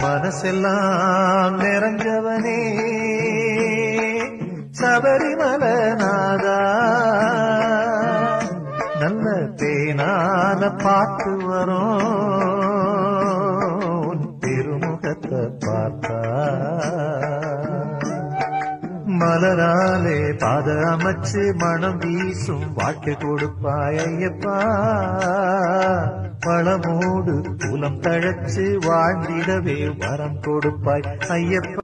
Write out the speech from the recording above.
மனசெல்லாம் நிறைஞ்சவனே சபரிமலநாதா நல்ல தேனான பாட்டு வரும் உன் திருமுகத்தை பார்த்தா மலராலே பாத அமைச்சு மனம் வீசும் வாழ்க்கை கொடுப்பாய் ஐயப்பா பழமோடு குலம் தழைச்சு வாழ்ந்திடவே வரம் கொடுப்பாய் ஐயப்பா